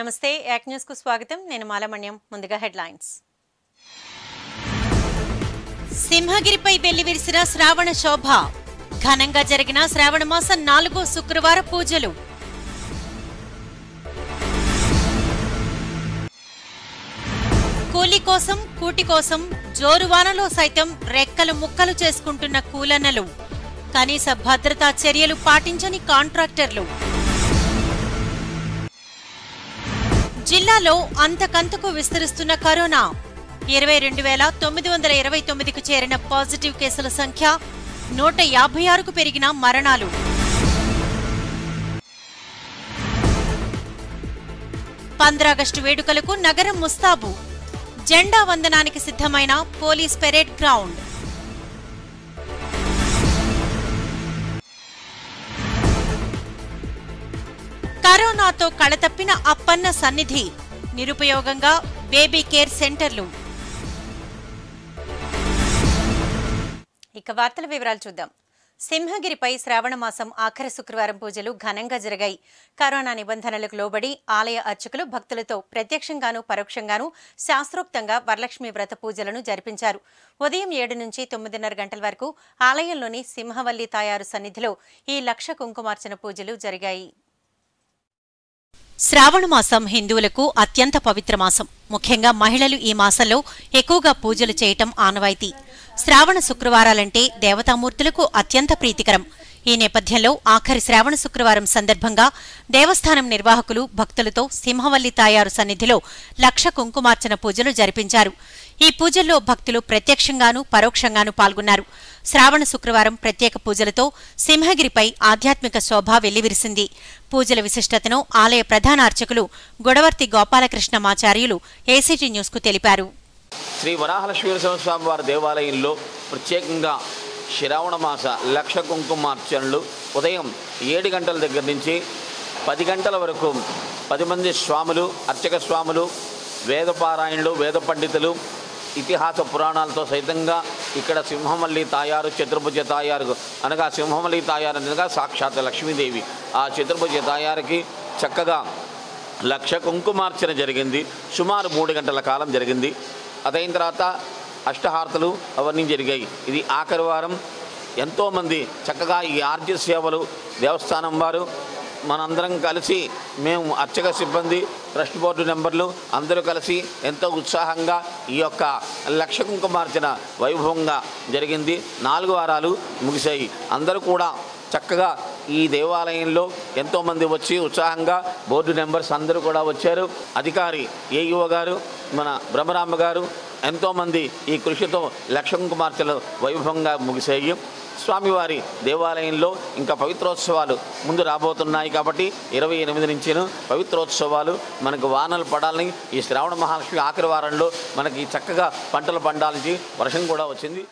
నమస్తే యాక్ న్యూస్ కు స్వాగతం నేను మాలమణ్యం ముందుగా హెడ్లైన్స్ సింహగిరిపై వెళ్లి విరిసిన శ్రావణ శోభ ఘనంగా జరిగిన శ్రావణ మాసం నాలుగో శుక్రవార పూజలు కూలి కోసం కూటి కోసం జోరువానలో సైతం రెక్కలు ముక్కలు చేసుకుంటున్న కూలన్నలు కనీస భద్రతా చర్యలు పాటించని కాంట్రాక్టర్లు జిల్లాలో అంతకంతకు విస్తరిస్తున్న కరోనా ఇరవై రెండు వేల తొమ్మిది వందల ఇరవై తొమ్మిదికి చేరిన పాజిటివ్ కేసుల సంఖ్య నూట యాభై ఆరుకు పెరిగిన మరణాలు పంద్రాగస్టు వేడుకలకు నగరం ముస్తాబు జెండా వందనానికి సిద్ధమైన పోలీస్ పెరేడ్ గ్రౌండ్ కరోనాతో కళతప్పిన అప్పన్న సన్నిధి నిరుపయోగంగా బేబీ కేర్ సెంటర్లు ఇక వార్తల వివరాలు చూద్దాం సింహగిరిపై శ్రావణ మాసం ఆఖరి శుక్రవారం పూజలు ఘనంగా జరిగాయి కరోనా నిబంధనలకు లోబడి ఆలయ అర్చకులు భక్తులతో ప్రత్యక్షంగాను పరోక్షంగాను శాస్త్రోక్తంగా వరలక్ష్మి వ్రత పూజలను జరిపించారు ఉదయం ఏడు నుంచి తొమ్మిదిన్నర గంటల వరకు ఆలయంలోని సింహవల్లి తాయారు సన్నిధిలో ఈ లక్ష కుంకుమార్చన పూజలు జరిగాయి శ్రావణ మాసం హిందువులకు అత్యంత పవిత్ర మాసం ముఖ్యంగా మహిళలు ఈ మాసంలో ఎక్కువగా పూజలు చేయటం ఆనవాయితీ శ్రావణ శుక్రవారాలంటే దేవతామూర్తులకు అత్యంత ప్రీతికరం ఈ నేపథ్యంలో ఆఖరి శ్రావణ శుక్రవారం సందర్భంగా దేవస్థానం నిర్వాహకులు భక్తులతో సింహవల్లి తాయారు సన్నిధిలో లక్ష కుంకుమార్చన పూజలు జరిపించారు ఈ పూజల్లో భక్తులు ప్రత్యక్షంగాను పరోక్షంగాను పాల్గొన్నారు శ్రావణ శుక్రవారం ప్రత్యేక పూజలతో సింహగిరిపై ఆధ్యాత్మిక శోభ వెల్లివిరిసింది పూజల విశిష్టతను ఆలయ ప్రధాన అర్చకులు గొడవర్తి గోపాలకృష్ణమాచార్యులు ఏసీటీ న్యూస్కు తెలిపారు శ్రీ వరాహలక్ష్మీ స్వామి వారి దేవాలయంలో ప్రత్యేకంగా శ్రావణ మాస లక్ష కుంకుమార్చనలు ఉదయం ఏడు గంటల దగ్గర నుంచి పది గంటల వరకు పది మంది స్వాములు అర్చక స్వాములు వేదపారాయణులు వేద పండితులు ఇతిహాస పురాణాలతో సైతంగా ఇక్కడ సింహమల్లి తాయారు చతుర్భుజ తాయారు అనగా సింహమల్లి తాయారు అనగా సాక్షాత్ లక్ష్మీదేవి ఆ చతుర్భుజ తాయారుకి చక్కగా లక్ష కుంకుమార్చన జరిగింది సుమారు మూడు గంటల కాలం జరిగింది అదైన తర్వాత అష్టహారతలు అవన్నీ జరిగాయి ఇది ఆఖరి వారం ఎంతోమంది చక్కగా ఈ ఆర్జ సేవలు దేవస్థానం వారు మనందరం కలిసి మేము అర్చక సిబ్బంది ట్రస్ట్ బోర్డు నెంబర్లు అందరూ కలిసి ఎంతో ఉత్సాహంగా ఈ యొక్క లక్ష కుంకుమార్చన వైభవంగా జరిగింది నాలుగు వారాలు ముగిశాయి అందరూ కూడా చక్కగా ఈ దేవాలయంలో ఎంతోమంది వచ్చి ఉత్సాహంగా బోర్డు మెంబర్స్ అందరూ కూడా వచ్చారు అధికారి ఏఈఓ గారు మన బ్రహ్మరామ గారు ఎంతోమంది ఈ కృషితో లక్ష్మణ్ కుమార్తెలు వైభవంగా ముగిసాయి స్వామివారి దేవాలయంలో ఇంకా పవిత్రోత్సవాలు ముందు రాబోతున్నాయి కాబట్టి ఇరవై ఎనిమిది నుంచి పవిత్రోత్సవాలు మనకు వానలు పడాలని ఈ శ్రావణ మహాలక్ష్మి ఆఖరి వారంలో మనకి చక్కగా పంటలు పండాలని వర్షం కూడా వచ్చింది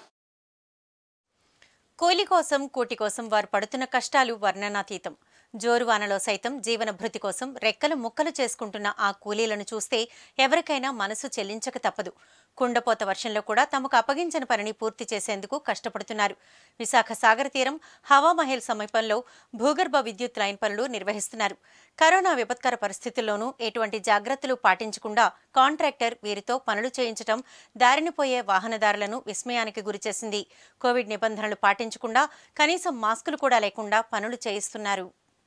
కూలి కోసం కూటి కోసం వారు పడుతున్న కష్టాలు వర్ణనాతీతం జోరువానలో సైతం జీవన భృతి కోసం రెక్కలు ముక్కలు చేసుకుంటున్న ఆ కూలీలను చూస్తే ఎవరికైనా మనసు చెల్లించక తప్పదు కుండపోత వర్షంలో కూడా తమకు అప్పగించిన పనిని పూర్తి చేసేందుకు కష్టపడుతున్నారు విశాఖ సాగర తీరం హవామహల్ సమీపంలో భూగర్భ విద్యుత్ లైన్ పనులు నిర్వహిస్తున్నారు కరోనా విపత్కర పరిస్థితుల్లోనూ ఎటువంటి జాగ్రత్తలు పాటించకుండా కాంట్రాక్టర్ వీరితో పనులు చేయించడం దారినిపోయే వాహనదారులను విస్మయానికి గురిచేసింది కోవిడ్ నిబంధనలు పాటించకుండా కనీసం మాస్కులు కూడా లేకుండా పనులు చేయిస్తున్నారు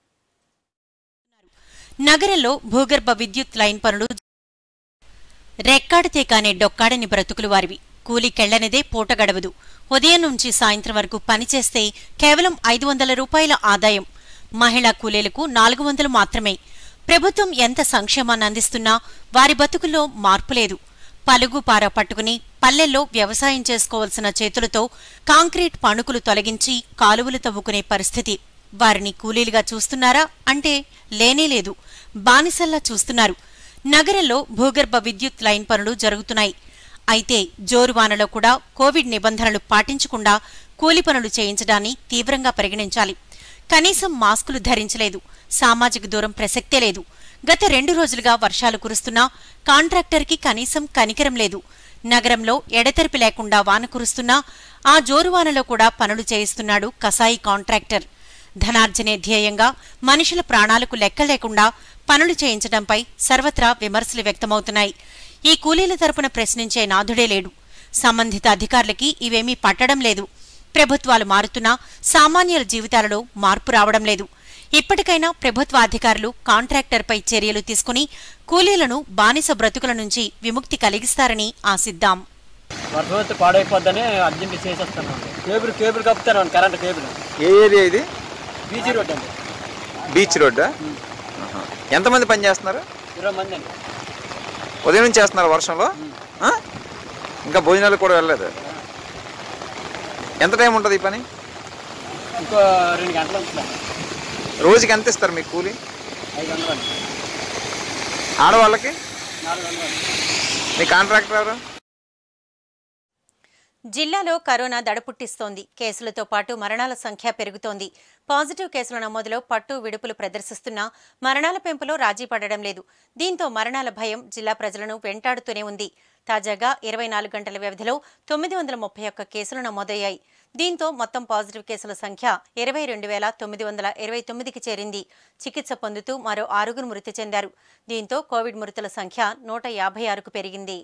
నగరంలో భూగర్భ విద్యుత్ లైన్ పనులు రెక్కాడితే కానే డొక్కాడని బ్రతుకులు వారివి కూలికెళ్లనిదే పూట గడవదు ఉదయం నుంచి సాయంత్రం వరకు పనిచేస్తే కేవలం ఐదు వందల రూపాయల ఆదాయం మహిళా కూలీలకు నాలుగు వందలు మాత్రమే ప్రభుత్వం ఎంత సంక్షేమాన్ని అందిస్తున్నా వారి బతుకుల్లో మార్పు లేదు పలుగు పార పట్టుకుని పల్లెల్లో వ్యవసాయం చేసుకోవాల్సిన చేతులతో కాంక్రీట్ పణుకులు తొలగించి కాలువలు తవ్వుకునే పరిస్థితి వారిని కూలీలుగా చూస్తున్నారా అంటే లేనేలేదు బానిసల్లా చూస్తున్నారు నగరంలో భూగర్భ విద్యుత్ లైన్ పనులు జరుగుతున్నాయి అయితే జోరువానలో కూడా కోవిడ్ నిబంధనలు పాటించకుండా కూలి పనులు చేయించడాన్ని తీవ్రంగా పరిగణించాలి కనీసం మాస్కులు ధరించలేదు సామాజిక దూరం ప్రసక్తే లేదు గత రెండు రోజులుగా వర్షాలు కురుస్తున్నా కాంట్రాక్టర్కి కనీసం కనికరం లేదు నగరంలో ఎడతెరిపి లేకుండా వాన కురుస్తున్నా ఆ జోరువానలో కూడా పనులు చేయిస్తున్నాడు కసాయి కాంట్రాక్టర్ ధనార్జనే ధ్యేయంగా మనుషుల ప్రాణాలకు లెక్క లేకుండా పనులు చేయించడంపై సర్వత్రా విమర్శలు వ్యక్తమవుతున్నాయి ఈ కూలీల తరపున ప్రశ్నించే నాథుడే లేడు సంబంధిత అధికారులకి ఇవేమీ పట్టడం లేదు ప్రభుత్వాలు మారుతున్నా సామాన్యుల జీవితాలలో మార్పు రావడం లేదు ఇప్పటికైనా ప్రభుత్వ అధికారులు కాంట్రాక్టర్పై చర్యలు తీసుకుని కూలీలను బానిస బ్రతుకుల నుంచి విముక్తి కలిగిస్తారని ఆశిద్దాం వర్షం వస్తే పాడైపోద్దని అర్జెంట్ చేసేస్తున్నాం కేబుల్ కేబుల్ కప్పుతాను కరెంట్ కేబుల్ ఏ ఏరియా ఇది బీజీ రోడ్ అండి బీచ్ రోడ్డా ఆహా. ఎంతమంది పని చేస్తున్నారు ఇరవై మంది అండి ఉదయం నుంచి చేస్తున్నారు వర్షంలో ఆ? ఇంకా భోజనాలు కూడా వెళ్ళలేదు ఎంత టైం ఉంటుంది ఈ పని ఇంకో రెండు గంటలు ఉంటున్నాం రోజుకి ఎంత ఇస్తారు మీకు కూలి ఐదు వందలు అండి ఆడవాళ్ళకి నాలుగు వందలు అండి మీ కాంట్రాక్టర్ ఎవరు జిల్లాలో కరోనా దడపుట్టిస్తోంది కేసులతో పాటు మరణాల సంఖ్య పెరుగుతోంది పాజిటివ్ కేసుల నమోదులో పట్టు విడుపులు ప్రదర్శిస్తున్నా మరణాల పెంపులో రాజీ పడడం లేదు దీంతో మరణాల భయం జిల్లా ప్రజలను వెంటాడుతూనే ఉంది తాజాగా ఇరవై నాలుగు గంటల వ్యవధిలో తొమ్మిది వందల ముప్పై ఒక్క కేసులు నమోదయ్యాయి దీంతో మొత్తం పాజిటివ్ కేసుల సంఖ్య ఇరవై రెండు వేల తొమ్మిది వందల ఇరవై తొమ్మిదికి చేరింది చికిత్స పొందుతూ మరో ఆరుగురు మృతి చెందారు దీంతో కోవిడ్ మృతుల సంఖ్య నూట యాభై ఆరుకు పెరిగింది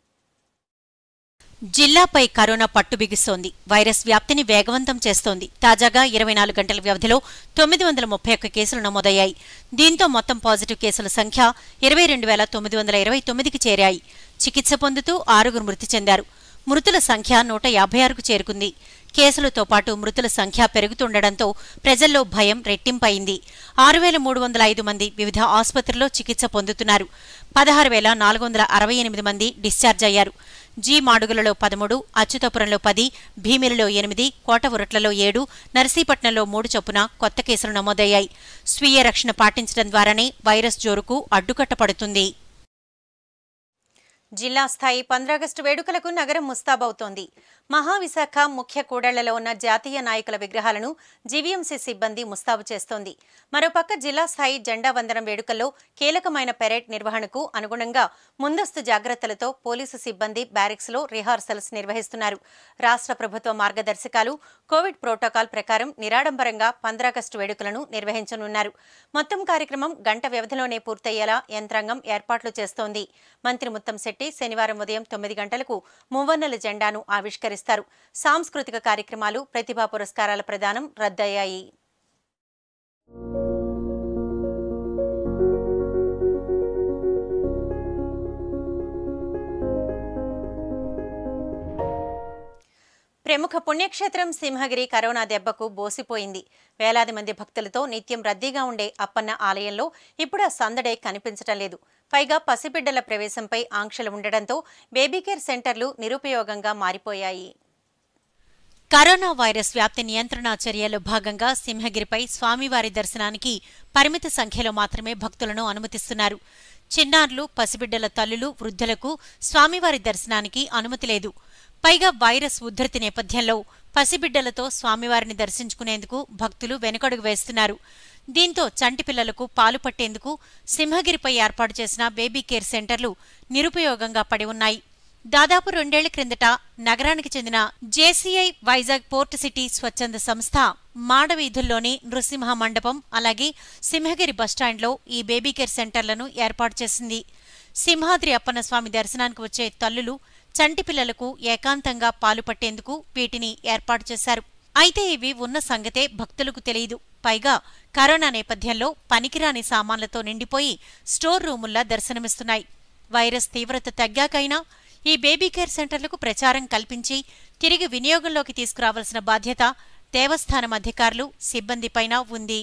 జిల్లాపై కరోనా పట్టు బిగిస్తోంది వైరస్ వ్యాప్తిని వేగవంతం చేస్తోంది తాజాగా ఇరవై నాలుగు గంటల వ్యవధిలో తొమ్మిది వందల ముప్పై ఒక్క కేసులు నమోదయ్యాయి దీంతో మొత్తం పాజిటివ్ కేసుల సంఖ్య ఇరవై రెండు వేల తొమ్మిది వందల ఇరవై తొమ్మిదికి చేరాయి చికిత్స పొందుతూ ఆరుగురు మృతి చెందారు మృతుల సంఖ్య నూట యాభై ఆరుకు చేరుకుంది కేసులతో పాటు మృతుల సంఖ్య పెరుగుతుండటంతో ప్రజల్లో భయం రెట్టింపయింది ఆరు వేల మూడు వందల ఐదు మంది వివిధ ఆసుపత్రుల్లో చికిత్స పొందుతున్నారు పదహారు వేల నాలుగు వందల అరవై ఎనిమిది మంది డిశ్చార్జ్ అయ్యారు జీ మాడుగులలో పదమూడు అచ్యుతాపురంలో పది భీమిలిలో ఎనిమిది కోటవురట్లలో ఏడు నర్సీపట్నంలో మూడు చొప్పున కొత్త కేసులు నమోదయ్యాయి స్వీయ రక్షణ పాటించడం ద్వారానే వైరస్ జోరుకు అడ్డుకట్ట పడుతుంది జిల్లా స్థాయి పంద్రాగస్టు వేడుకలకు నగరం ముస్తాబవుతోంది మహావిశాఖ ముఖ్య కూడళ్లలో ఉన్న జాతీయ నాయకుల విగ్రహాలను జీవీఎంసీ సిబ్బంది ముస్తాబు చేస్తోంది మరోపక్క జిల్లా స్థాయి జెండా వందనం వేడుకల్లో కీలకమైన పెరేడ్ నిర్వహణకు అనుగుణంగా ముందస్తు జాగ్రత్తలతో పోలీసు సిబ్బంది బ్యారెక్స్లో రిహార్సల్స్ నిర్వహిస్తున్నారు రాష్ట్ర ప్రభుత్వ మార్గదర్శకాలు కోవిడ్ ప్రోటోకాల్ ప్రకారం నిరాడంబరంగా పంద్రాగస్టు వేడుకలను నిర్వహించనున్నారు మొత్తం కార్యక్రమం గంట వ్యవధిలోనే పూర్తయ్యేలా యంత్రాంగం ఏర్పాట్లు చేస్తోంది మంత్రి ముత్తంశెట్టి శనివారం ఉదయం తొమ్మిది గంటలకు మూవన్నెల జెండాను ఆవిష్కరిస్తారు సాంస్కృతిక కార్యక్రమాలు ప్రతిభా పురస్కారాల ప్రదానం రద్దయ్యాయి ప్రముఖ పుణ్యక్షేత్రం సింహగిరి కరోనా దెబ్బకు బోసిపోయింది వేలాది మంది భక్తులతో నిత్యం రద్దీగా ఉండే అప్పన్న ఆలయంలో ఇప్పుడు ఆ సందడే కనిపించటం లేదు పైగా పసిబిడ్డల ప్రవేశంపై ఆంక్షలు ఉండడంతో బేబీ కేర్ సెంటర్లు నిరుపయోగంగా మారిపోయాయి కరోనా వైరస్ వ్యాప్తి నియంత్రణ చర్యల్లో భాగంగా సింహగిరిపై స్వామివారి దర్శనానికి పరిమిత సంఖ్యలో మాత్రమే భక్తులను అనుమతిస్తున్నారు చిన్నారులు పసిబిడ్డల తల్లులు వృద్ధులకు స్వామివారి దర్శనానికి అనుమతి లేదు పైగా వైరస్ ఉధృతి నేపథ్యంలో పసిబిడ్డలతో స్వామివారిని దర్శించుకునేందుకు భక్తులు వెనుకడుగు వేస్తున్నారు దీంతో చంటి పిల్లలకు పాలు పట్టేందుకు సింహగిరిపై ఏర్పాటు చేసిన బేబీ కేర్ సెంటర్లు నిరుపయోగంగా పడి ఉన్నాయి దాదాపు రెండేళ్ల క్రిందట నగరానికి చెందిన జేసీఐ వైజాగ్ పోర్ట్ సిటీ స్వచ్ఛంద సంస్థ మాడవీధుల్లోని నృసింహ మండపం అలాగే సింహగిరి బస్టాండ్లో ఈ బేబీ కేర్ సెంటర్లను ఏర్పాటు చేసింది సింహాద్రి అప్పన్న స్వామి దర్శనానికి వచ్చే తల్లులు చంటి పిల్లలకు ఏకాంతంగా పాలు పట్టేందుకు వీటిని ఏర్పాటు చేశారు అయితే ఇవి ఉన్న సంగతే భక్తులకు తెలియదు పైగా కరోనా నేపథ్యంలో పనికిరాని సామాన్లతో నిండిపోయి స్టోర్ రూముల్లా దర్శనమిస్తున్నాయి వైరస్ తీవ్రత తగ్గాకైనా ఈ బేబీ కేర్ సెంటర్లకు ప్రచారం కల్పించి తిరిగి వినియోగంలోకి తీసుకురావాల్సిన బాధ్యత దేవస్థానం అధికారులు సిబ్బందిపైన ఉంది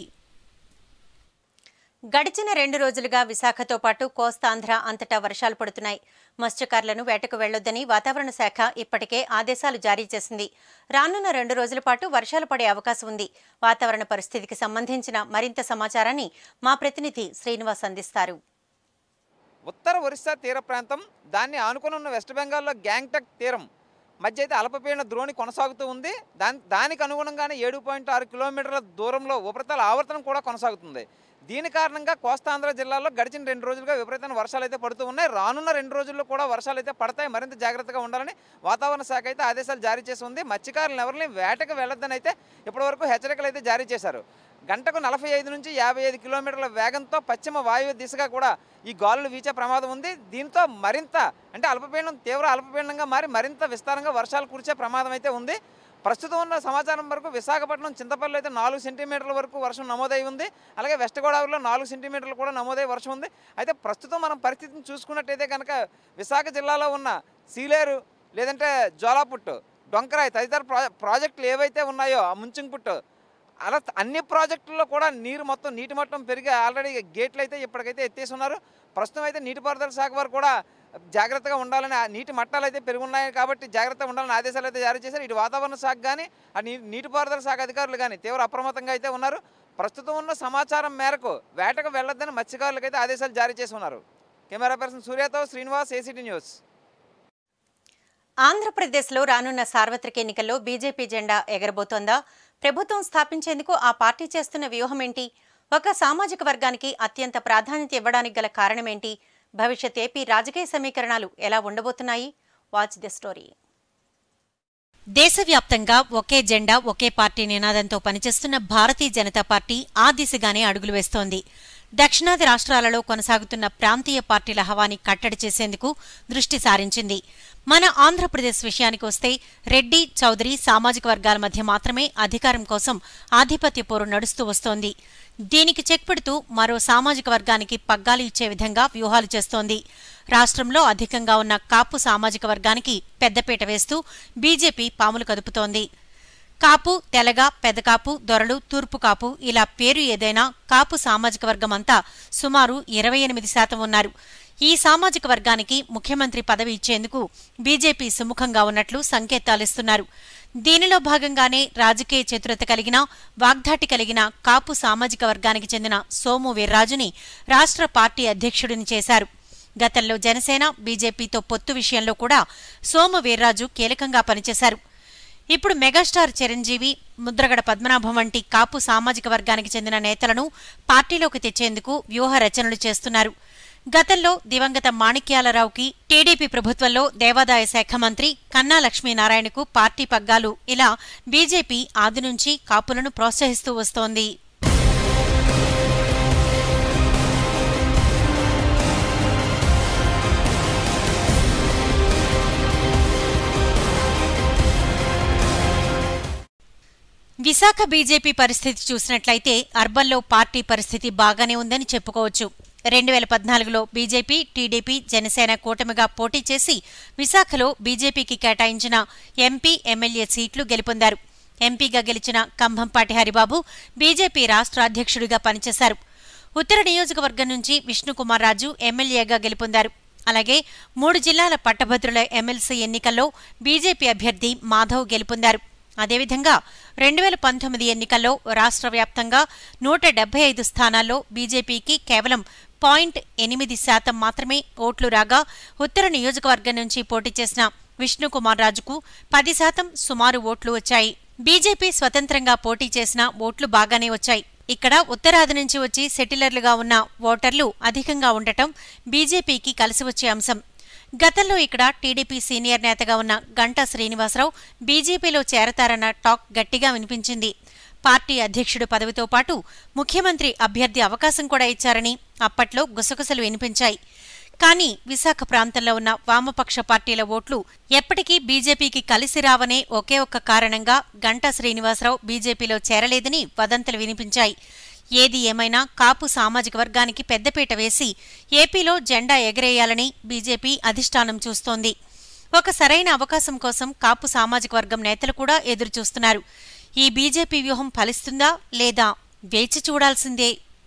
గడిచిన రెండు రోజులుగా విశాఖతో పాటు కోస్తాంధ్ర అంతటా వర్షాలు పడుతున్నాయి మత్స్యకారులను వేటకు వెళ్లొద్దని వాతావరణ శాఖ ఇప్పటికే ఆదేశాలు జారీ చేసింది రానున్న రెండు రోజుల పాటు వర్షాలు పడే అవకాశం ఉంది వాతావరణ పరిస్థితికి సంబంధించిన మరింత సమాచారాన్ని మా ప్రతినిధి శ్రీనివాస్ అందిస్తారు ఉత్తర ఒరిస్సా తీర ప్రాంతం దాన్ని ఆనుకుని ఉన్న వెస్ట్ బెంగాల్లో గ్యాంగ్టక్ తీరం మధ్య అయితే అల్పపీడన ద్రోణి కొనసాగుతూ ఉంది దాని దానికి అనుగుణంగానే ఏడు పాయింట్ ఆరు కిలోమీటర్ల దూరంలో ఉపరితల ఆవర్తనం కూడా కొనసాగుతుంది దీని కారణంగా కోస్తాంధ్ర జిల్లాలో గడిచిన రెండు రోజులుగా విపరీతమైన వర్షాలు అయితే పడుతూ ఉన్నాయి రానున్న రెండు రోజుల్లో కూడా వర్షాలు అయితే పడతాయి మరింత జాగ్రత్తగా ఉండాలని వాతావరణ శాఖ అయితే ఆదేశాలు జారీ చేసి ఉంది మత్స్యకారులను ఎవరిని వేటకు వెళ్ళొద్దని అయితే ఇప్పటివరకు హెచ్చరికలు అయితే జారీ చేశారు గంటకు నలభై ఐదు నుంచి యాభై ఐదు కిలోమీటర్ల వేగంతో పశ్చిమ వాయువ్య దిశగా కూడా ఈ గాలులు వీచే ప్రమాదం ఉంది దీంతో మరింత అంటే అల్పపీడనం తీవ్ర అల్పపీడనంగా మారి మరింత విస్తారంగా వర్షాలు కురిసే ప్రమాదం అయితే ఉంది ప్రస్తుతం ఉన్న సమాచారం వరకు విశాఖపట్నం చింతపల్లి అయితే నాలుగు సెంటీమీటర్ల వరకు వర్షం నమోదై ఉంది అలాగే వెస్ట్ గోదావరిలో నాలుగు సెంటీమీటర్లు కూడా నమోదై వర్షం ఉంది అయితే ప్రస్తుతం మనం పరిస్థితిని చూసుకున్నట్టయితే కనుక విశాఖ జిల్లాలో ఉన్న సీలేరు లేదంటే జోలాపుట్టు డొంకరాయ్ తదితర ప్రా ప్రాజెక్టులు ఏవైతే ఉన్నాయో ఆ ముంచింగ్పుట్టు అలా అన్ని ప్రాజెక్టుల్లో కూడా నీరు మొత్తం నీటి మట్టం పెరిగి ఆల్రెడీ గేట్లు అయితే ఇప్పటికైతే ఎత్తేసి ఉన్నారు ప్రస్తుతం అయితే నీటిపారుదల శాఖ వారు కూడా జాగ్రత్తగా ఉండాలని ఆ నీటి మట్టాలు అయితే పెరుగున్నాయి కాబట్టి జాగ్రత్తగా ఉండాలని ఆదేశాలు అయితే జారీ చేశారు ఇటు వాతావరణ శాఖ కానీ ఆ నీ నీటిపారుదల శాఖ అధికారులు కానీ తీవ్ర అప్రమత్తంగా అయితే ఉన్నారు ప్రస్తుతం ఉన్న సమాచారం మేరకు వేటకు వెళ్ళొద్దని మత్స్యకారులకు అయితే ఆదేశాలు జారీ చేసి ఉన్నారు కెమెరా పర్సన్ సూర్యతో శ్రీనివాస్ ఏసీటీ న్యూస్ ఆంధ్రప్రదేశ్లో రానున్న సార్వత్రిక ఎన్నికల్లో బీజేపీ జెండా ఎగరబోతోందా ప్రభుత్వం స్థాపించేందుకు ఆ పార్టీ చేస్తున్న వ్యూహం ఏంటి ఒక సామాజిక వర్గానికి అత్యంత ప్రాధాన్యత ఇవ్వడానికి గల కారణమేంటి భవిష్యత్ ఏపీ రాజకీయ సమీకరణాలు ఎలా ఉండబోతున్నాయి వాచ్ ది స్టోరీ దేశవ్యాప్తంగా ఒకే జెండా ఒకే పార్టీ నినాదంతో పనిచేస్తున్న భారతీయ జనతా పార్టీ ఆ దిశగానే అడుగులు వేస్తోంది దక్షిణాది రాష్ట్రాలలో కొనసాగుతున్న ప్రాంతీయ పార్టీల హవాని కట్టడి చేసేందుకు దృష్టి సారించింది మన ఆంధ్రప్రదేశ్ విషయానికి వస్తే రెడ్డి చౌదరి సామాజిక వర్గాల మధ్య మాత్రమే అధికారం కోసం ఆధిపత్య పోరు నడుస్తూ వస్తోంది దీనికి చెక్ పెడుతూ మరో సామాజిక వర్గానికి పగ్గాలు ఇచ్చే విధంగా వ్యూహాలు చేస్తోంది రాష్ట్రంలో అధికంగా ఉన్న కాపు సామాజిక వర్గానికి పెద్దపీట వేస్తూ బీజేపీ పాములు కదుపుతోంది కాపు తెలగ పెదకాపు దొరలు తూర్పు కాపు ఇలా పేరు ఏదైనా కాపు సామాజిక వర్గం అంతా సుమారు ఇరవై ఎనిమిది శాతం ఉన్నారు ఈ సామాజిక వర్గానికి ముఖ్యమంత్రి పదవి ఇచ్చేందుకు బీజేపీ సుముఖంగా ఉన్నట్లు సంకేతాలిస్తున్నారు దీనిలో భాగంగానే రాజకీయ చతురత కలిగిన వాగ్దాటి కలిగిన కాపు సామాజిక వర్గానికి చెందిన సోము వీర్రాజుని రాష్ట్ర పార్టీ అధ్యక్షుడిని చేశారు గతంలో జనసేన బీజేపీతో పొత్తు విషయంలో కూడా సోము వీర్రాజు కీలకంగా పనిచేశారు ఇప్పుడు మెగాస్టార్ చిరంజీవి ముద్రగడ పద్మనాభం వంటి కాపు సామాజిక వర్గానికి చెందిన నేతలను పార్టీలోకి తెచ్చేందుకు వ్యూహ రచనలు చేస్తున్నారు గతంలో దివంగత మాణిక్యాలరావుకి టీడీపీ ప్రభుత్వంలో దేవాదాయ శాఖ మంత్రి కన్నా లక్ష్మీనారాయణకు పార్టీ పగ్గాలు ఇలా బీజేపీ ఆది నుంచి కాపులను ప్రోత్సహిస్తూ వస్తోంది విశాఖ బీజేపీ పరిస్థితి చూసినట్లయితే అర్బన్లో పార్టీ పరిస్థితి బాగానే ఉందని చెప్పుకోవచ్చు రెండు వేల పద్నాలుగులో బీజేపీ టీడీపీ జనసేన కూటమిగా పోటీ చేసి విశాఖలో బీజేపీకి కేటాయించిన ఎంపీ ఎమ్మెల్యే సీట్లు గెలుపొందారు ఎంపీగా గెలిచిన కంభంపాటి హరిబాబు బీజేపీ రాష్ట్ర అధ్యక్షుడిగా పనిచేశారు ఉత్తర నియోజకవర్గం నుంచి విష్ణుకుమార్ రాజు ఎమ్మెల్యేగా గెలుపొందారు అలాగే మూడు జిల్లాల పట్టభద్రుల ఎమ్మెల్సీ ఎన్నికల్లో బీజేపీ అభ్యర్థి మాధవ్ గెలుపొందారు అదేవిధంగా రెండు వేల పంతొమ్మిది ఎన్నికల్లో రాష్ట్ర వ్యాప్తంగా నూట డెబ్బై ఐదు స్థానాల్లో బీజేపీకి కేవలం పాయింట్ ఎనిమిది శాతం మాత్రమే ఓట్లు రాగా ఉత్తర నియోజకవర్గం నుంచి పోటీ చేసిన విష్ణుకుమార్ రాజుకు పది శాతం సుమారు ఓట్లు వచ్చాయి బీజేపీ స్వతంత్రంగా పోటీ చేసిన ఓట్లు బాగానే వచ్చాయి ఇక్కడ ఉత్తరాది నుంచి వచ్చి సెటిలర్లుగా ఉన్న ఓటర్లు అధికంగా ఉండటం బీజేపీకి కలిసి వచ్చే అంశం గతంలో ఇక్కడ టీడీపీ సీనియర్ నేతగా ఉన్న గంటా శ్రీనివాసరావు బీజేపీలో చేరతారన్న టాక్ గట్టిగా వినిపించింది పార్టీ అధ్యక్షుడు పదవితో పాటు ముఖ్యమంత్రి అభ్యర్థి అవకాశం కూడా ఇచ్చారని అప్పట్లో గుసగుసలు వినిపించాయి కానీ విశాఖ ప్రాంతంలో ఉన్న వామపక్ష పార్టీల ఓట్లు ఎప్పటికీ బీజేపీకి కలిసి రావనే ఒకే ఒక్క కారణంగా గంటా శ్రీనివాసరావు బీజేపీలో చేరలేదని వదంతులు వినిపించాయి ఏది ఏమైనా కాపు సామాజిక వర్గానికి పెద్దపీట వేసి ఏపీలో జెండా ఎగరేయాలని బీజేపీ అధిష్టానం చూస్తోంది ఒక సరైన అవకాశం కోసం కాపు సామాజిక వర్గం నేతలు కూడా ఎదురుచూస్తున్నారు ఈ బీజేపీ వ్యూహం ఫలిస్తుందా లేదా వేచి చూడాల్సిందే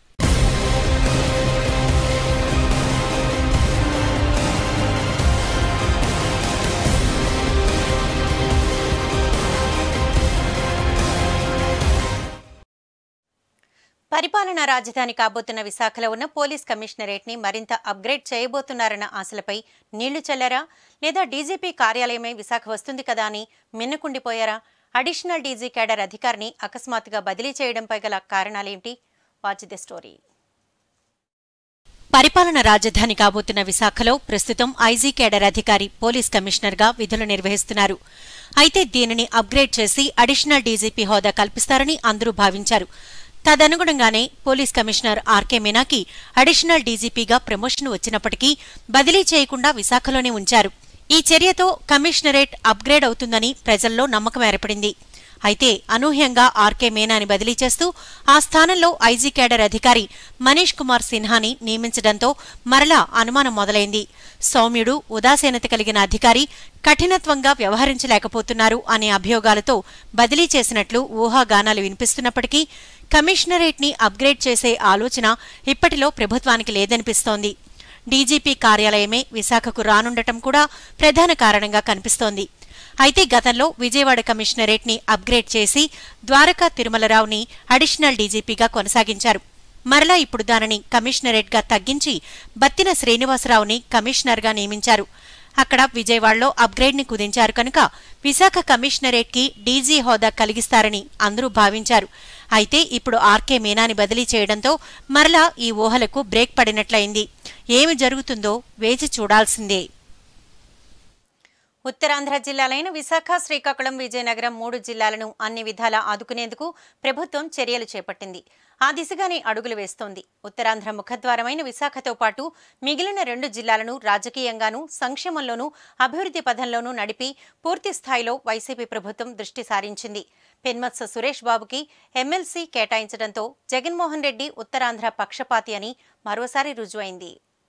పరిపాలనా రాజధాని కాబోతున్న విశాఖలో ఉన్న పోలీస్ కమిషనరేట్ ని మరింత అప్గ్రేడ్ చేయబోతున్నారన్న ఆశలపై నీళ్లు చల్లారా లేదా డీజీపీ కార్యాలయమే విశాఖ వస్తుంది కదా అని మిన్నకుండిపోయారా అడిషనల్ డీజీ కేడర్ అధికారిని అకస్మాత్తుగా బదిలీ చేయడంపై గల కారణాలేంటి వాచ్ ది స్టోరీ పరిపాలన రాజధాని కాబోతున్న విశాఖలో ప్రస్తుతం ఐజీ కేడర్ అధికారి పోలీస్ కమిషనర్గా విధులు నిర్వహిస్తున్నారు అయితే దీనిని అప్గ్రేడ్ చేసి అడిషనల్ డీజీపీ హోదా కల్పిస్తారని అందరూ భావించారు తదనుగుణంగానే పోలీస్ కమిషనర్ ఆర్కే మీనాకి అడిషనల్ డీజీపీగా ప్రమోషన్ వచ్చినప్పటికీ బదిలీ చేయకుండా విశాఖలోనే ఉంచారు ఈ చర్యతో కమిషనరేట్ అప్గ్రేడ్ అవుతుందని ప్రజల్లో నమ్మకం ఏర్పడింది అయితే అనూహ్యంగా ఆర్కే మీనాని బదిలీ చేస్తూ ఆ స్థానంలో ఐజీ కేడర్ అధికారి మనీష్ కుమార్ సిన్హాని నియమించడంతో మరలా అనుమానం మొదలైంది సౌమ్యుడు ఉదాసీనత కలిగిన అధికారి కఠినత్వంగా వ్యవహరించలేకపోతున్నారు అనే అభియోగాలతో బదిలీ చేసినట్లు ఊహాగానాలు వినిపిస్తున్నప్పటికీ కమిషనరేట్ ని అప్గ్రేడ్ చేసే ఆలోచన ఇప్పటిలో ప్రభుత్వానికి లేదనిపిస్తోంది డీజీపీ కార్యాలయమే విశాఖకు రానుండటం కూడా ప్రధాన కారణంగా కనిపిస్తోంది అయితే గతంలో విజయవాడ కమిషనరేట్ ని అప్గ్రేడ్ చేసి ద్వారకా తిరుమలరావుని అడిషనల్ డీజీపీగా కొనసాగించారు మరలా ఇప్పుడు దానిని కమిషనరేట్ గా తగ్గించి బత్తిన శ్రీనివాసరావుని కమిషనర్ గా నియమించారు అక్కడ విజయవాడలో అప్గ్రేడ్ ని కుదించారు కనుక విశాఖ కమిషనరేట్ కి డీజీ హోదా కలిగిస్తారని అందరూ భావించారు అయితే ఇప్పుడు ఆర్కే మీనాని బదిలీ చేయడంతో మరలా ఈ ఊహలకు బ్రేక్ పడినట్లయింది ఏమి జరుగుతుందో వేచి చూడాల్సిందే ఉత్తరాంధ్ర జిల్లాలైన విశాఖ శ్రీకాకుళం విజయనగరం మూడు జిల్లాలను అన్ని విధాలా ఆదుకునేందుకు ప్రభుత్వం చర్యలు చేపట్టింది ఆ దిశగానే అడుగులు వేస్తోంది ఉత్తరాంధ్ర ముఖద్వారమైన విశాఖతో పాటు మిగిలిన రెండు జిల్లాలను రాజకీయంగానూ సంక్షేమంలోనూ అభివృద్ధి పథంలోనూ నడిపి పూర్తి స్థాయిలో వైసీపీ ప్రభుత్వం దృష్టి సారించింది పెన్మత్స సురేష్ బాబుకి ఎమ్మెల్సీ కేటాయించడంతో జగన్మోహన్ రెడ్డి ఉత్తరాంధ్ర పక్షపాతి అని మరోసారి రుజువైంది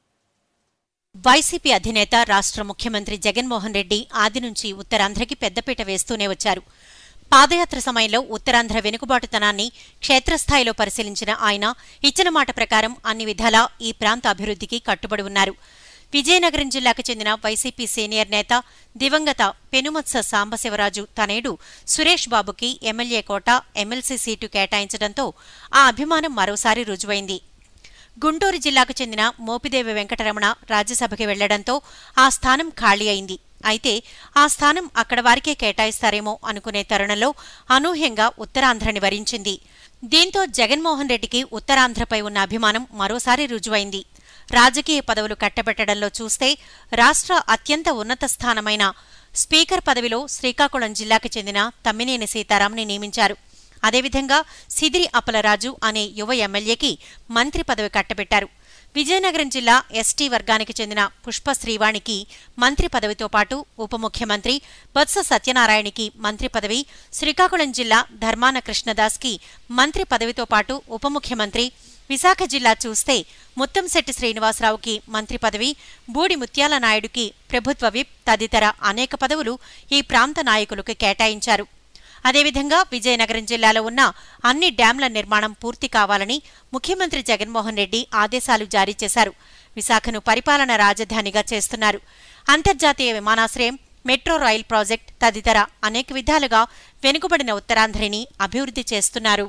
వైసీపీ అధినేత రాష్ట్ర ముఖ్యమంత్రి జగన్మోహన్ రెడ్డి ఆది నుంచి ఉత్తరాంధ్రకి పెద్దపీట వేస్తూనే వచ్చారు పాదయాత్ర సమయంలో ఉత్తరాంధ్ర వెనుకబాటుతనాన్ని క్షేత్రస్థాయిలో పరిశీలించిన ఆయన ఇచ్చిన మాట ప్రకారం అన్ని విధాలా ఈ ప్రాంత అభివృద్ధికి కట్టుబడి ఉన్నారు విజయనగరం జిల్లాకు చెందిన వైసీపీ సీనియర్ నేత దివంగత పెనుమత్స సాంబశివరాజు తనేడు సురేష్ బాబుకి ఎమ్మెల్యే కోట ఎమ్మెల్సీ సీటు కేటాయించడంతో ఆ అభిమానం మరోసారి రుజువైంది గుంటూరు జిల్లాకు చెందిన మోపిదేవి వెంకటరమణ రాజ్యసభకి వెళ్లడంతో ఆ స్థానం ఖాళీ అయింది అయితే ఆ స్థానం అక్కడ వారికే కేటాయిస్తారేమో అనుకునే తరుణంలో అనూహ్యంగా ఉత్తరాంధ్రని వరించింది దీంతో జగన్మోహన్ రెడ్డికి ఉత్తరాంధ్రపై ఉన్న అభిమానం మరోసారి రుజువైంది రాజకీయ పదవులు కట్టబెట్టడంలో చూస్తే రాష్ట్ర అత్యంత ఉన్నత స్థానమైన స్పీకర్ పదవిలో శ్రీకాకుళం జిల్లాకు చెందిన తమ్మినేని సీతారాంని నియమించారు అదేవిధంగా సిదిరి అప్పలరాజు అనే యువ ఎమ్మెల్యేకి మంత్రి పదవి కట్టబెట్టారు విజయనగరం జిల్లా ఎస్టీ వర్గానికి చెందిన పుష్ప శ్రీవాణికి మంత్రి పదవితో పాటు ఉప ముఖ్యమంత్రి బొత్స సత్యనారాయణకి మంత్రి పదవి శ్రీకాకుళం జిల్లా ధర్మాన కృష్ణదాస్కి మంత్రి పదవితో పాటు ఉప ముఖ్యమంత్రి విశాఖ జిల్లా చూస్తే ముత్తంశెట్టి శ్రీనివాసరావుకి మంత్రి పదవి బూడి ముత్యాల నాయుడుకి ప్రభుత్వ విప్ తదితర అనేక పదవులు ఈ ప్రాంత నాయకులకు కేటాయించారు అదేవిధంగా విజయనగరం జిల్లాలో ఉన్న అన్ని డ్యాంల నిర్మాణం పూర్తి కావాలని ముఖ్యమంత్రి జగన్మోహన్ రెడ్డి ఆదేశాలు జారీ చేశారు విశాఖను పరిపాలన రాజధానిగా చేస్తున్నారు అంతర్జాతీయ విమానాశ్రయం మెట్రో రైల్ ప్రాజెక్ట్ తదితర అనేక విధాలుగా వెనుకబడిన ఉత్తరాంధ్రని అభివృద్ధి చేస్తున్నారు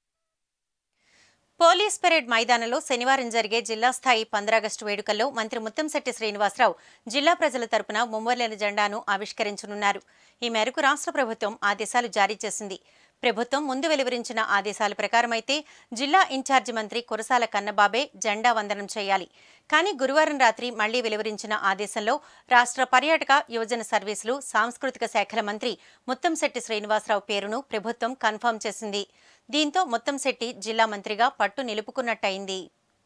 పోలీస్ పెరేడ్ మైదానంలో శనివారం జరిగే జిల్లా స్థాయి పంద్రాగస్టు వేడుకల్లో మంత్రి ముత్తంశెట్టి శ్రీనివాసరావు జిల్లా ప్రజల తరపున ముమ్మర్లేని జెండాను ఆవిష్కరించనున్నారు ఈ మేరకు రాష్ట్ర ప్రభుత్వం ఆదేశాలు జారీ చేసింది ప్రభుత్వం ముందు వెలువరించిన ఆదేశాల ప్రకారమైతే జిల్లా ఇన్ఛార్జి మంత్రి కురసాల కన్నబాబే జెండా వందనం చేయాలి కానీ గురువారం రాత్రి మళ్లీ వెలువరించిన ఆదేశంలో రాష్ట్ర పర్యాటక యువజన సర్వీసులు సాంస్కృతిక శాఖల మంత్రి ముత్తంశెట్టి శ్రీనివాసరావు పేరును ప్రభుత్వం కన్ఫర్మ్ చేసింది దీంతో ముత్తంశెట్టి జిల్లా మంత్రిగా పట్టు నిలుపుకున్నట్టయింది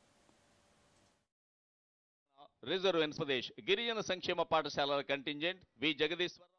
రిజర్వ్ ఆంధ్రప్రదేశ్ గిరిజన సంక్షేమ పాఠశాలల కంటింజెంట్ వి జగదీశ్వర్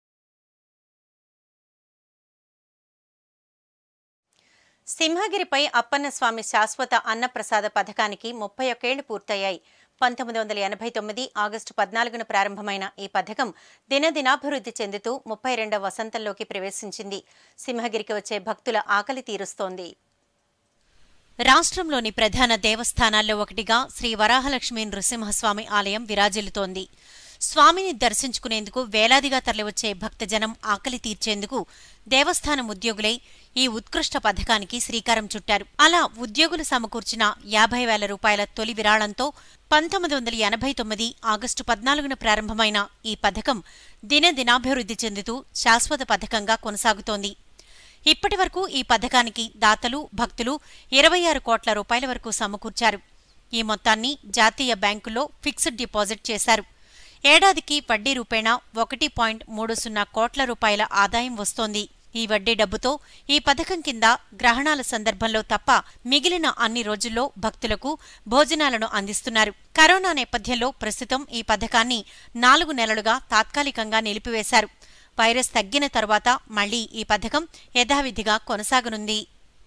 సింహగిరిపై అప్పన్నస్వామి శాశ్వత అన్నప్రసాద పథకానికి ముప్పై ఒక్కేళ్లు పూర్తయ్యాయి పంతొమ్మిది వందల ఎనభై తొమ్మిది ఆగస్టు పద్నాలుగున ప్రారంభమైన ఈ పథకం దినదినాభివృద్ధి చెందుతూ ముప్పై రెండవ వసంతంలోకి ప్రవేశించింది సింహగిరికి వచ్చే భక్తుల ఆకలి తీరుస్తోంది రాష్ట్రంలోని ప్రధాన దేవస్థానాల్లో ఒకటిగా శ్రీ వరాహలక్ష్మీ నృసింహస్వామి ఆలయం విరాజిల్లుతోంది స్వామిని దర్శించుకునేందుకు వేలాదిగా తరలివచ్చే భక్తజనం ఆకలి తీర్చేందుకు దేవస్థానం ఉద్యోగులై ఈ ఉత్కృష్ట పథకానికి శ్రీకారం చుట్టారు అలా ఉద్యోగులు సమకూర్చిన యాభై వేల రూపాయల తొలి విరాళంతో పంతొమ్మిది వందల ఎనభై తొమ్మిది ఆగస్టు పద్నాలుగున ప్రారంభమైన ఈ పథకం దినదినాభివృద్ధి చెందుతూ శాశ్వత పథకంగా కొనసాగుతోంది ఇప్పటి వరకు ఈ పథకానికి దాతలు భక్తులు ఇరవై ఆరు కోట్ల రూపాయల వరకు సమకూర్చారు ఈ మొత్తాన్ని జాతీయ బ్యాంకులో ఫిక్స్డ్ డిపాజిట్ చేశారు ఏడాదికి వడ్డీ రూపేణా ఒకటి పాయింట్ మూడు సున్నా కోట్ల రూపాయల ఆదాయం వస్తోంది ఈ వడ్డీ డబ్బుతో ఈ పథకం కింద గ్రహణాల సందర్భంలో తప్ప మిగిలిన అన్ని రోజుల్లో భక్తులకు భోజనాలను అందిస్తున్నారు కరోనా నేపథ్యంలో ప్రస్తుతం ఈ పథకాన్ని నాలుగు నెలలుగా తాత్కాలికంగా నిలిపివేశారు వైరస్ తగ్గిన తరువాత మళ్లీ ఈ పథకం యథావిధిగా కొనసాగనుంది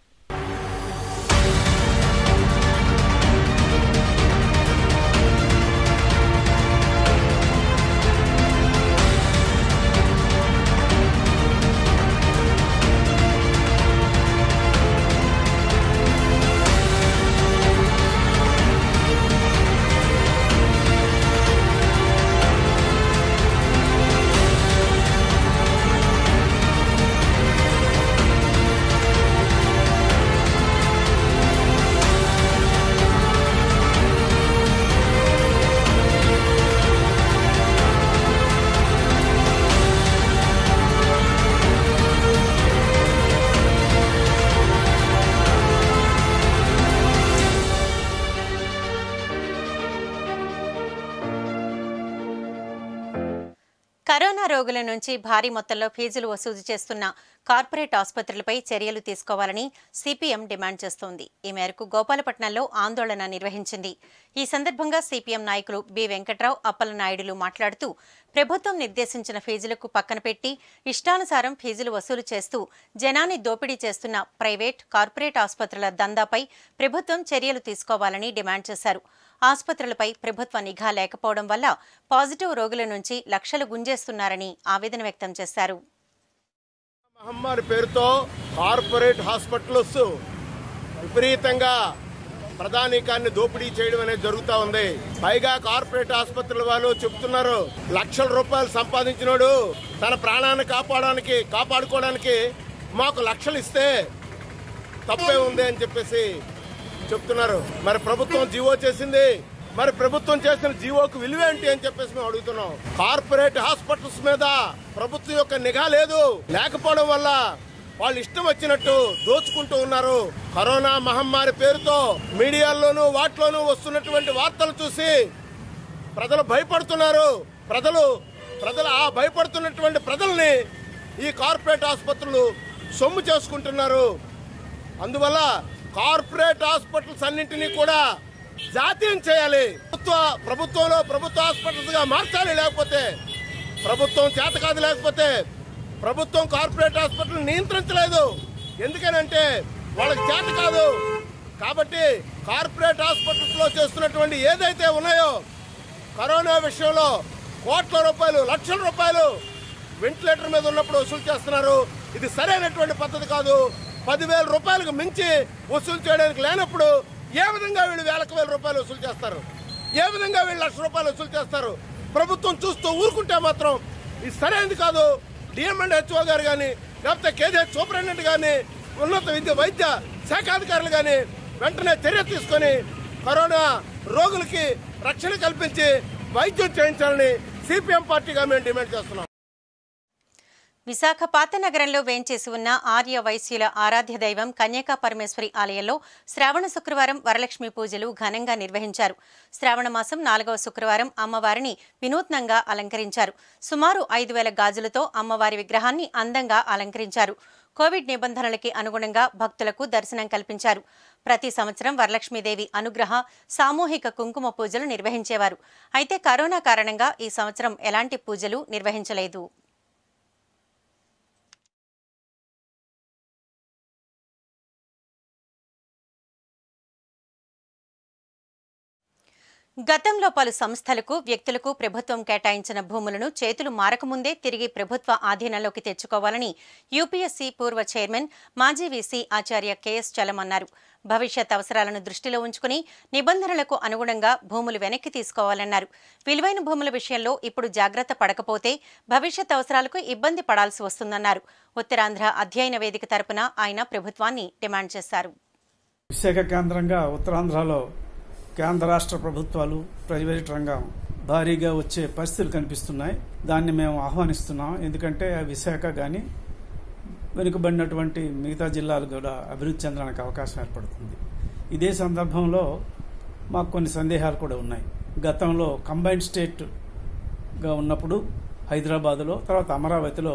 కరోనా రోగుల నుంచి భారీ మొత్తంలో ఫీజులు వసూలు చేస్తున్న కార్పొరేట్ ఆసుపత్రులపై చర్యలు తీసుకోవాలని సిపిఎం డిమాండ్ చేస్తోంది ఈ మేరకు గోపాలపట్నంలో ఆందోళన నిర్వహించింది ఈ సందర్భంగా సిపిఎం నాయకులు బి వెంకట్రావు అప్పలనాయుడులు మాట్లాడుతూ ప్రభుత్వం నిర్దేశించిన ఫీజులకు పక్కన పెట్టి ఇష్టానుసారం ఫీజులు వసూలు చేస్తూ జనాన్ని దోపిడీ చేస్తున్న ప్రైవేట్ కార్పొరేట్ ఆసుపత్రుల దందాపై ప్రభుత్వం చర్యలు తీసుకోవాలని డిమాండ్ చేశారు ఆసుపత్రులపై ప్రభుత్వ నిఘా లేకపోవడం వల్ల పాజిటివ్ రోగుల నుంచి లక్షలు గుంజేస్తున్నారని ఆవేదన వ్యక్తం చేశారు మహమ్మారి పేరుతో కార్పొరేట్ హాస్పిటల్స్ విపరీతంగా ప్రధానికాన్ని దోపిడీ చేయడం అనేది జరుగుతా ఉంది పైగా కార్పొరేట్ ఆసుపత్రుల వాళ్ళు చెప్తున్నారు లక్షల రూపాయలు సంపాదించినోడు తన ప్రాణాన్ని కాపాడడానికి కాపాడుకోవడానికి మాకు లక్షలు ఇస్తే తప్పే ఉంది అని చెప్పేసి చెప్తున్నారు మరి ప్రభుత్వం జీవో చేసింది మరి ప్రభుత్వం చేసిన జీవోకు విలువ ఏంటి అని చెప్పేసి మేము అడుగుతున్నాం కార్పొరేట్ హాస్పిటల్స్ మీద ప్రభుత్వం యొక్క నిఘా లేదు లేకపోవడం వల్ల వాళ్ళు ఇష్టం వచ్చినట్టు దోచుకుంటూ ఉన్నారు కరోనా మహమ్మారి పేరుతో మీడియాల్లోనూ వాటిలోనూ వస్తున్నటువంటి వార్తలు చూసి ప్రజలు భయపడుతున్నారు ప్రజలు ప్రజలు ఆ భయపడుతున్నటువంటి ప్రజల్ని ఈ కార్పొరేట్ ఆసుపత్రులు సొమ్ము చేసుకుంటున్నారు అందువల్ల కార్పొరేట్ హాస్పిటల్స్ అన్నింటినీ కూడా జాతీయం చేయాలి ప్రభుత్వ ప్రభుత్వంలో ప్రభుత్వ హాస్పిటల్స్ గా మార్చాలి లేకపోతే ప్రభుత్వం చేత కాదు లేకపోతే ప్రభుత్వం కార్పొరేట్ హాస్పిటల్ నియంత్రించలేదు ఎందుకనంటే వాళ్ళకి చేత కాదు కాబట్టి కార్పొరేట్ హాస్పిటల్స్ లో చేస్తున్నటువంటి ఏదైతే ఉన్నాయో కరోనా విషయంలో కోట్ల రూపాయలు లక్షల రూపాయలు వెంటిలేటర్ మీద ఉన్నప్పుడు వసూలు చేస్తున్నారు ఇది సరైనటువంటి పద్ధతి కాదు పదివేల రూపాయలకు మించి వసూలు చేయడానికి లేనప్పుడు ఏ విధంగా వీళ్ళు వేలకు వేల రూపాయలు వసూలు చేస్తారు ఏ విధంగా వీళ్ళు లక్ష రూపాయలు వసూలు చేస్తారు ప్రభుత్వం చూస్తూ ఊరుకుంటే మాత్రం ఇది సరైనది కాదు డిఎంఎండ్ హెచ్ఓ గారు కానీ లేకపోతే కేజీహెచ్ సూపరింటెండెంట్ కానీ ఉన్నత విద్య వైద్య శాఖాధికారులు కానీ వెంటనే చర్య తీసుకొని కరోనా రోగులకి రక్షణ కల్పించి వైద్యం చేయించాలని సిపిఎం పార్టీగా మేము డిమాండ్ చేస్తున్నాం విశాఖ పాత నగరంలో వేంచేసి ఉన్న ఆర్య వైశ్యుల ఆరాధ్య దైవం కన్యకా పరమేశ్వరి ఆలయంలో శ్రావణ శుక్రవారం వరలక్ష్మి పూజలు ఘనంగా నిర్వహించారు శ్రావణ మాసం నాలుగవ శుక్రవారం అమ్మవారిని వినూత్నంగా అలంకరించారు సుమారు ఐదు వేల గాజులతో అమ్మవారి విగ్రహాన్ని అందంగా అలంకరించారు కోవిడ్ నిబంధనలకి అనుగుణంగా భక్తులకు దర్శనం కల్పించారు ప్రతి సంవత్సరం వరలక్ష్మీదేవి అనుగ్రహ సామూహిక కుంకుమ పూజలు నిర్వహించేవారు అయితే కరోనా కారణంగా ఈ సంవత్సరం ఎలాంటి పూజలు నిర్వహించలేదు గతంలో పలు సంస్థలకు వ్యక్తులకు ప్రభుత్వం కేటాయించిన భూములను చేతులు మారకముందే తిరిగి ప్రభుత్వ ఆధీనంలోకి తెచ్చుకోవాలని యూపీఎస్సీ పూర్వ చైర్మన్ మాజీ వీసీ ఆచార్య కెఎస్ చలం అన్నారు భవిష్యత్ అవసరాలను దృష్టిలో ఉంచుకుని నిబంధనలకు అనుగుణంగా భూములు వెనక్కి తీసుకోవాలన్నారు విలువైన భూముల విషయంలో ఇప్పుడు జాగ్రత్త పడకపోతే భవిష్యత్ అవసరాలకు ఇబ్బంది పడాల్సి వస్తుందన్నారు ఉత్తరాంధ్ర అధ్యయన వేదిక తరపున ఆయన ప్రభుత్వాన్ని డిమాండ్ చేశారు విశాఖ కేంద్రంగా ఉత్తరాంధ్రలో కేంద్ర రాష్ట్ర ప్రభుత్వాలు ప్రైవేట్ రంగం భారీగా వచ్చే పరిస్థితులు కనిపిస్తున్నాయి దాన్ని మేము ఆహ్వానిస్తున్నాం ఎందుకంటే ఆ విశాఖ కానీ వెనుకబడినటువంటి మిగతా జిల్లాలు కూడా అభివృద్ధి చెందడానికి అవకాశం ఏర్పడుతుంది ఇదే సందర్భంలో మాకు కొన్ని సందేహాలు కూడా ఉన్నాయి గతంలో కంబైన్డ్ స్టేట్గా ఉన్నప్పుడు హైదరాబాదులో తర్వాత అమరావతిలో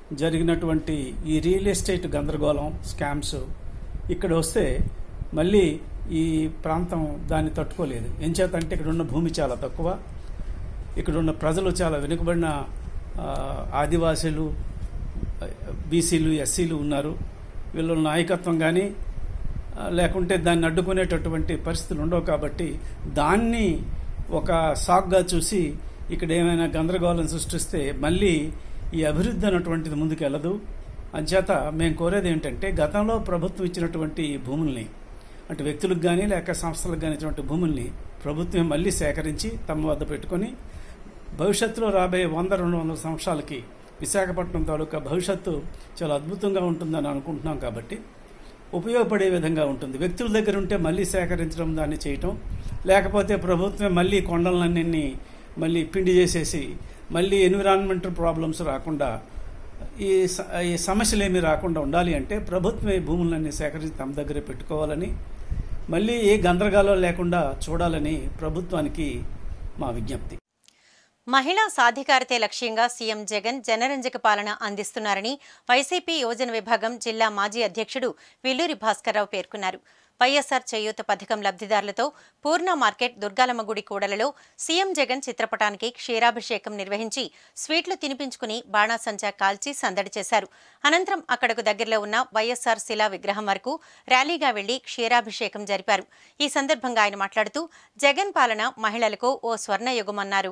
జరిగినటువంటి ఈ రియల్ ఎస్టేట్ గందరగోళం స్కామ్స్ ఇక్కడ వస్తే మళ్ళీ ఈ ప్రాంతం దాన్ని తట్టుకోలేదు ఎంచేతంటే ఇక్కడ ఉన్న భూమి చాలా తక్కువ ఇక్కడ ఉన్న ప్రజలు చాలా వెనుకబడిన ఆ, ఆదివాసీలు బీసీలు ఎస్సీలు ఉన్నారు వీళ్ళ నాయకత్వం కానీ ఆ, లేకుంటే దాన్ని అడ్డుకునేటటువంటి పరిస్థితులు ఉండవు కాబట్టి దాన్ని ఒక సాగ్గా చూసి ఇక్కడ ఏమైనా గందరగోళం సృష్టిస్తే మళ్ళీ ఈ అభివృద్ధి అన్నటువంటిది ముందుకు వెళ్ళదు అంచేత మేము కోరేది ఏంటంటే గతంలో ప్రభుత్వం ఇచ్చినటువంటి ఈ భూముల్ని అంటే వ్యక్తులకు కానీ లేక సంస్థలకు కానీ ఇచ్చినటువంటి భూముల్ని ప్రభుత్వం మళ్ళీ సేకరించి తమ వద్ద పెట్టుకొని భవిష్యత్తులో రాబోయే వంద రెండు వందల సంవత్సరాలకి విశాఖపట్నం తాలూకా భవిష్యత్తు చాలా అద్భుతంగా ఉంటుందని అనుకుంటున్నాం కాబట్టి ఉపయోగపడే విధంగా ఉంటుంది వ్యక్తుల దగ్గర ఉంటే మళ్ళీ సేకరించడం దాన్ని చేయటం లేకపోతే ప్రభుత్వం మళ్ళీ కొండలన్నీ మళ్ళీ పిండి చేసేసి మళ్ళీ ఎన్విరాన్మెంటల్ ప్రాబ్లమ్స్ రాకుండా ఈ స- ఈ సమస్యలు ఏమీ రాకుండా ఉండాలి అంటే ప్రభుత్వం ఈ భూములన్నీ సేకరించి తమ దగ్గరే పెట్టుకోవాలని మళ్ళీ ఏ గందరగోళం లేకుండా చూడాలని ప్రభుత్వానికి మా విజ్ఞప్తి మహిళా సాధికారతే లక్ష్యంగా సీఎం జగన్ జనరంజక పాలన అందిస్తున్నారని వైసీపీ యోజన విభాగం జిల్లా మాజీ అధ్యక్షుడు విల్లూరి భాస్కర్రావు పేర్కొన్నారు వైఎస్సార్ చేయూత పథకం లబ్ధిదారులతో పూర్ణ మార్కెట్ దుర్గాలమ్మ గుడి కూడలలో సీఎం జగన్ చిత్రపటానికి క్షీరాభిషేకం నిర్వహించి స్వీట్లు తినిపించుకుని బాణాసంచా కాల్చి సందడి చేశారు అనంతరం అక్కడకు దగ్గరలో ఉన్న వైఎస్సార్ శిలా విగ్రహం వరకు ర్యాలీగా వెళ్లి క్షీరాభిషేకం జరిపారు ఈ సందర్భంగా ఆయన మాట్లాడుతూ జగన్ పాలన మహిళలకు ఓ స్వర్ణయుగమన్నారు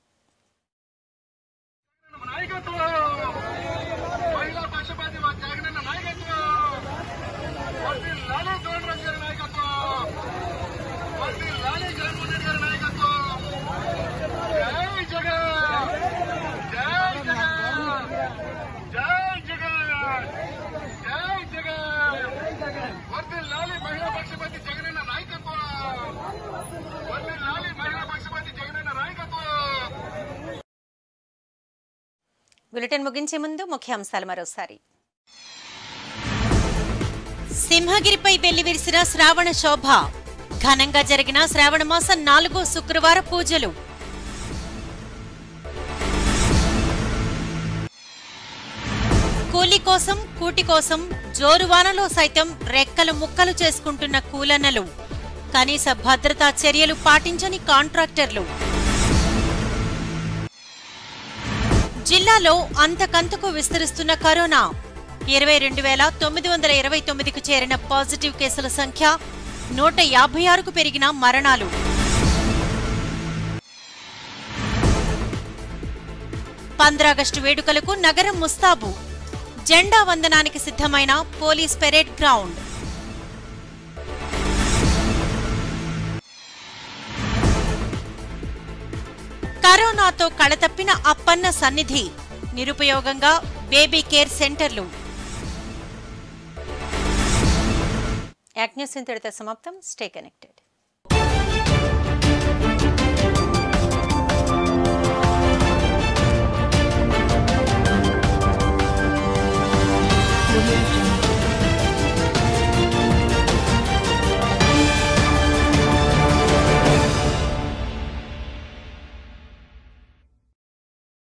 మహిళా పక్షపాతి మా జగనన్న నాయకత్వం వర్ది లాలే గౌడ్రాజ్ గారి నాయకత్వం వర్ది లాలే జగన్మోహన్ రెడ్డి గారి నాయకత్వం జై జగన్ జై జగన్ జై జగన్ జై జగన్ వర్ది లాలి మహిళా పక్షపాతి జగనన్న నాయకత్వం వర్ది లాలి మహిళా పక్షపాతి జగనన్న నాయకత్వం బులెటిన్ ముగించే ముందు ముఖ్యాంశాలు మరోసారి సింహగిరిపై వెల్లివిరిసిన శ్రావణ శోభ ఘనంగా జరిగిన శ్రావణ మాసం నాలుగో శుక్రవార పూజలు కూలి కోసం కూటి కోసం జోరువానలో సైతం రెక్కలు ముక్కలు చేసుకుంటున్న కూలన్నలు కనీస భద్రతా చర్యలు పాటించని కాంట్రాక్టర్లు జిల్లాలో అంతకంతకు విస్తరిస్తున్న కరోనా ఇరవై రెండు వేల తొమ్మిది వందల ఇరవై తొమ్మిదికి చేరిన పాజిటివ్ కేసుల సంఖ్య నూట యాభై ఆరుకు పెరిగిన మరణాలు పంద్రాగస్టు వేడుకలకు నగరం ముస్తాబు జెండా వందనానికి సిద్ధమైన పోలీస్ పెరేడ్ గ్రౌండ్ కరోనాతో కళతప్పిన అప్పన్న సన్నిధి నిరుపయోగంగా బేబీ కేర్ సెంటర్లు యాక్ట్ న్యూస్ ఇంతటితో సమాప్తం స్టే కనెక్టెడ్